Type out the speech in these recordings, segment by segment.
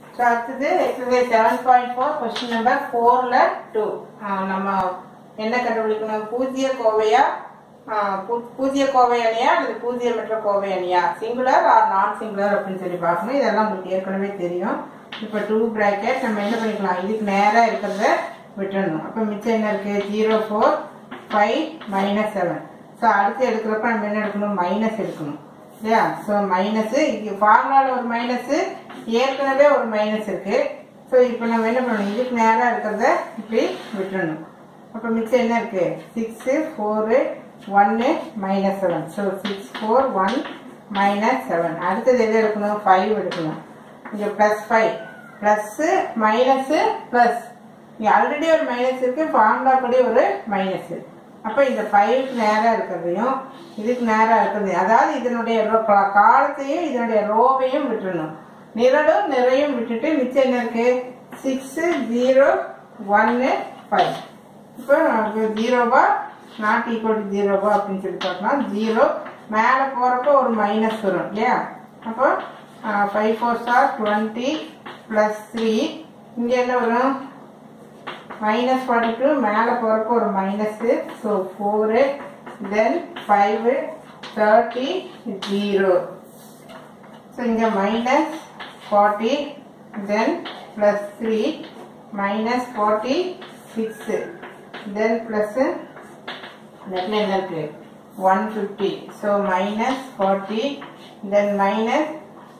so அடுத்தது exercise seven point four question number ஃபோர்ல two நம்ம என்ன கண்டுபிடிக்கணும் பூஜ்ஜிய கோவையா ஆஹ் பூ- பூஜ்ஜிய கோவை அணியா அல்லது பூஜ்ஜியமற்ற கோவை அணியா சிங்குலர் ஆர் நான் சிங்குலர் அப்படின்னு சொல்லி பார்க்கணும் இதெல்லாம் உங்களுக்கு ஏற்கனவே தெரியும் இப்போ டூ பிராக்கெட் நம்ம என்ன பண்ணிக்கலாம் இதுக்கு நேரா இருக்கிறத விட்டுறணும் அப்போ மிச்சம் என்ன இருக்கு zero four five minus seven so அடுத்து எடுக்கிறப்ப நம்ம என்ன எடுக்கணும் மைனஸ் எடுக்கணும் இல்லையா ஸோ மைனஸ் இங்கே ஃபார்முலாவில் ஒரு மைனஸ் ஏற்கனவே ஒரு மைனஸ் இருக்கு ஸோ இப்போ நம்ம என்ன பண்ணணும் இதுக்கு நேராக இருக்கிறத இப்படி விட்டுறணும் அப்போ மிச்சம் என்ன இருக்கு சிக்ஸு ஃபோரு ஒன்று minus seven so six four one minus seven அடுத்தது எது எடுக்கணும் ஃபைவ் எடுக்கணும் இங்கே plus five plus minus plus இங்கே ஆல்ரெடி ஒரு மைனஸ் இருக்கு ஃபார்முலா படி ஒரு மைனஸ் அப்போ இந்த ஃபைவ்க்கு நேராக இருக்கிறதையும் இதுக்கு நேராக இருக்கிறதையும் அதாவது இதனுடைய ரோ- கா- காலத்தையும் இதனுடைய ரோவையும் விட்டுறணும் நிரலும் நிறையும் விட்டுட்டு மிச்சம் என்ன இருக்கு சிக்ஸு ஜீரோ ஒன்று ஃபைவ் இப்போ நமக்கு ஜீரோவா நாட் ஈக்குவல் டு ஜீரோவா அப்படின்னு சொல்லி பார்க்கலாம் ஜீரோ மேலே போகிறப்போ ஒரு மைனஸ் வரும் இல்லையா அப்போ five four star twenty plus three இங்கே என்ன வரும் மைனஸ் ஃபார்ட்டி டூ மேலே போகிறப்போ ஒரு minus so four then five thirty zero so இங்கே minus forty then plus three minus forty six then plus நெட்ல என்ன இருக்கு one fifty so minus forty then minus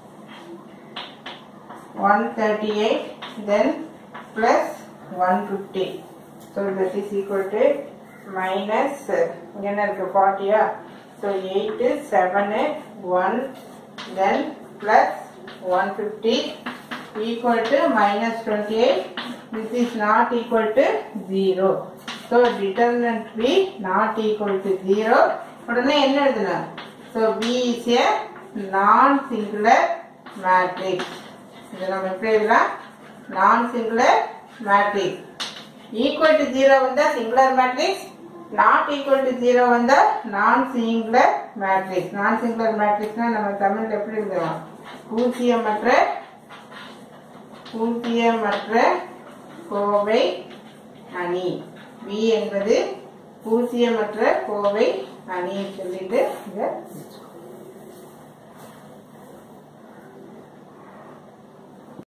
one thirty eight then plus one fifty so that is equal to minus என்ன இருக்கு ஃபார்ட்டியா so eight seven one then plus one fifty equal to minus twenty eight this is not equal to zero so determinant B not equal to zero உடனே என்ன எழுதணும் so B is a நான் singular matrix இது நம்ம எப்படி எழுதலாம் non singular matrix equal to zero வந்தா singular matrix not equal to zero வந்தா non singular matrix non singular மேட்ரிக்ஸ்னா நம்ம தமிழ்ல எப்படி எழுதுவோம் பூஜ்ஜியமற்ற பூஜ்ஜியமற்ற கோவை அணி பி என்பது பூஜ்ஜியமற்ற கோவை அணின்னு சொல்லிட்டு இதை